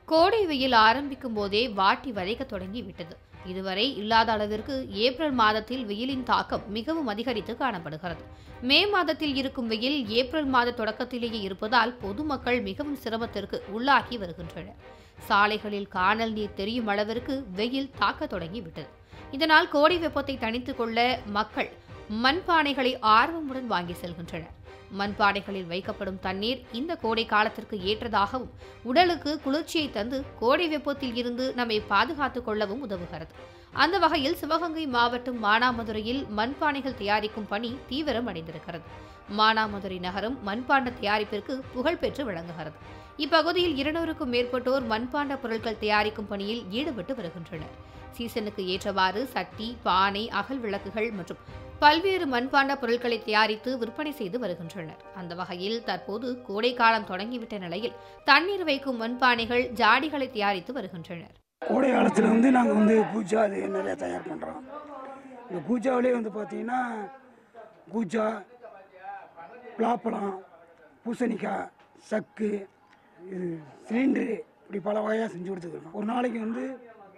கோடை வெயில் ஆரம்பிக்கும் போதே வாட்டி வதைக்க தொடங்கி விட்டது இதுவரை இல்லாத அளவிற்கு ஏப்ரல் மாதத்தில் வெயிலின் தாக்கம் மிகவும் அதிகரித்து காணப்படுகிறது மே மாதத்தில் இருக்கும் வெயில் ஏப்ரல் மாத தொடக்கத்திலேயே இருப்பதால் பொதுமக்கள் மிகவும் சிரமத்திற்கு உள்ளாகி வருகின்றனர் சாலைகளில் காணல் நீர் தெரியும் அளவிற்கு வெயில் தாக்க தொடங்கி விட்டது இதனால் கோடை வெப்பத்தை தணித்துக் கொள்ள மக்கள் மண்பானைகளை ஆர்வமுடன் வாங்கி செல்கின்றனர் மண்பானைகளில் வைக்கப்படும் தண்ணீர் இந்த கோடை காலத்திற்கு ஏற்றதாகவும் உடலுக்கு குளிர்ச்சியை தந்து கோடை வெப்பத்தில் இருந்து நம்மை பாதுகாத்துக் கொள்ளவும் உதவுகிறது அந்த வகையில் சிவகங்கை மாவட்டம் மானாமதுரையில் மண்பானைகள் தயாரிக்கும் பணி தீவிரம் அடைந்திருக்கிறது மானாமதுரை நகரம் மண்பாண்ட தயாரிப்பிற்கு புகழ்பெற்று விளங்குகிறது இப்பகுதியில் இருநூறுக்கும் மேற்பட்டோர் மண்பாண்ட பொருட்கள் தயாரிக்கும் பணியில் ஈடுபட்டு வருகின்றனர் சீசனுக்கு ஏற்றவாறு சட்டி பானை அகல் விளக்குகள் மற்றும் பல்வேறு மண்பாண்ட பொருட்களை தயாரித்து விற்பனை செய்து வருகின்றனர் அந்த வகையில் தற்போது கோடை காலம் தொடங்கிவிட்ட நிலையில் தண்ணீர் வைக்கும் மண்பானைகள் ஜாடிகளை தயாரித்து வருகின்றனர் கோடை காலத்தில் வந்து நாங்கள் வந்து பூஜா அது நிறையா தயார் பண்ணுறோம் இந்த பூஜாவிலே வந்து பார்த்தீங்கன்னா பூஜா பலாப்பழம் பூசணிக்காய் சக்கு இது சிலிண்டரு இப்படி பல வகையாக செஞ்சு கொடுத்துருக்கோம் ஒரு நாளைக்கு வந்து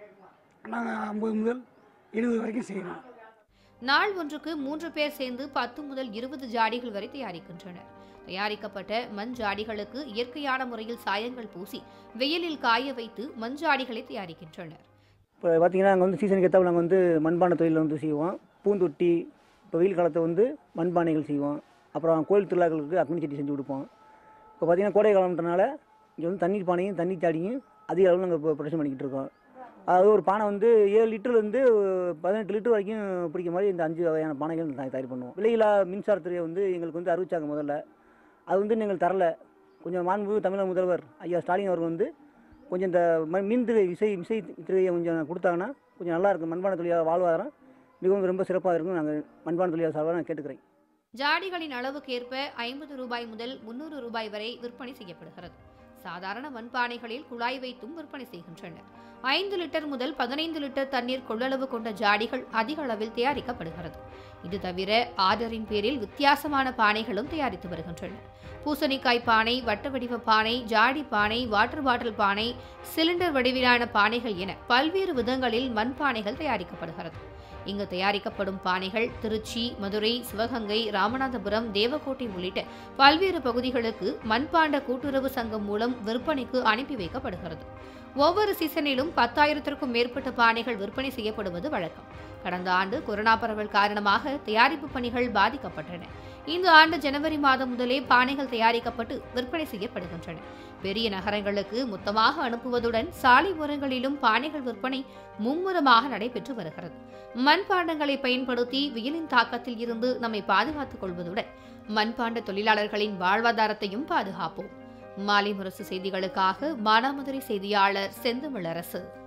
நாங்கள் ஐம்பது முதல் எழுபது வரைக்கும் செய்யணும் நாள் ஒன்றுக்கு மூன்று பேர் சேர்ந்து பத்து முதல் இருபது ஜாடிகள் வரை தயாரிக்கின்றனர் தயாரிக்கப்பட்ட மண் ஜாடிகளுக்கு இயற்கையான முறையில் சாயங்கள் பூசி வெயிலில் காய வைத்து மண் ஜாடிகளை தயாரிக்கின்றனர் இப்போ பார்த்தீங்கன்னா நாங்கள் வந்து சீசனுக்கு ஏற்றாப்புல நாங்கள் வந்து மண்பானை தொழிலில் வந்து செய்வோம் பூந்தொட்டி இப்போ வெயில் காலத்தை வந்து மண்பானைகள் செய்வோம் அப்புறம் கோயில் திருவிழாக்களுக்கு அக்னி சட்டி செஞ்சு கொடுப்போம் இப்போ பார்த்தீங்கன்னா கோடை காலம்ன்றனால இங்கே வந்து தண்ணீர் பானையும் தண்ணீர் சாடியும் அதிக அளவில் நாங்கள் இப்போ ப்ரொடக்ஷன் பண்ணிக்கிட்டு இருக்கோம் அதாவது ஒரு பானை வந்து ஏழு லிட்டர்லேருந்து பதினெட்டு லிட்டர் வரைக்கும் பிடிக்கிற மாதிரி இந்த அஞ்சு வகையான பானைகள் நாங்கள் தயார் பண்ணுவோம் விலையில்லா மின்சாரத்துறையை வந்து எங்களுக்கு வந்து அறிவிச்சாங்க முதல்ல அது வந்து எங்களுக்கு தரல கொஞ்சம் மாண்பு தமிழக முதல்வர் ஐயா ஸ்டாலின் அவர்கள் வந்து கொஞ்சம் இந்த ம- மின்துறை விசை விசை துறையை கொஞ்சம் கொடுத்தாங்கன்னா கொஞ்சம் நல்லா இருக்கும் மண்பான தொழிலாளர் வாழ்வாதாரம் மிகவும் ரொம்ப சிறப்பாக இருக்கும் நாங்கள் மண்பான தொழிலாளர் சார்பாக நான் கேட்டுக்கிறேன் ஜாடிகளின் அளவுக்கேற்ப ஐம்பது ரூபாய் முதல் முன்னூறு ரூபாய் வரை விற்பனை செய்யப்படுகிறது சாதாரண மண்பானைகளில் குழாய் வைத்தும் விற்பனை செய்கின்றனர் ஐந்து லிட்டர் முதல் பதினைந்து லிட்டர் தண்ணீர் கொள்ளளவு கொண்ட ஜாடிகள் அதிக அளவில் தயாரிக்கப்படுகிறது இது தவிர ஆர்டரின் பேரில் வித்தியாசமான பானைகளும் தயாரித்து வருகின்றனர் பூசணிக்காய் பானை வட்ட வடிவ பானை ஜாடி பானை வாட்டர் பாட்டில் பானை சிலிண்டர் வடிவிலான பானைகள் என பல்வேறு விதங்களில் மண்பானைகள் தயாரிக்கப்படுகிறது இங்கு தயாரிக்கப்படும் பானைகள் திருச்சி மதுரை சிவகங்கை ராமநாதபுரம் தேவக்கோட்டை உள்ளிட்ட பல்வேறு பகுதிகளுக்கு மண்பாண்ட கூட்டுறவு சங்கம் மூலம் விற்பனைக்கு அனுப்பி வைக்கப்படுகிறது ஒவ்வொரு சீசனிலும் பத்தாயிரத்திற்கும் மேற்பட்ட பானைகள் விற்பனை செய்யப்படுவது வழக்கம் கடந்த ஆண்டு கொரோனா பரவல் காரணமாக தயாரிப்பு பணிகள் பாதிக்கப்பட்டன இந்த ஆண்டு ஜனவரி மாதம் முதலே பானைகள் தயாரிக்கப்பட்டு விற்பனை செய்யப்படுகின்றன பெரிய நகரங்களுக்கு மொத்தமாக அனுப்புவதுடன் சாலை ஓரங்களிலும் பானைகள் விற்பனை மும்முரமாக நடைபெற்று வருகிறது மண்பாண்டங்களை பயன்படுத்தி வெயிலின் தாக்கத்தில் இருந்து நம்மை பாதுகாத்துக் கொள்வதுடன் மண்பாண்ட தொழிலாளர்களின் வாழ்வாதாரத்தையும் பாதுகாப்போம் மாலை முரசு செய்திகளுக்காக மானாமதுரை செய்தியாளர் செந்தமிழரசு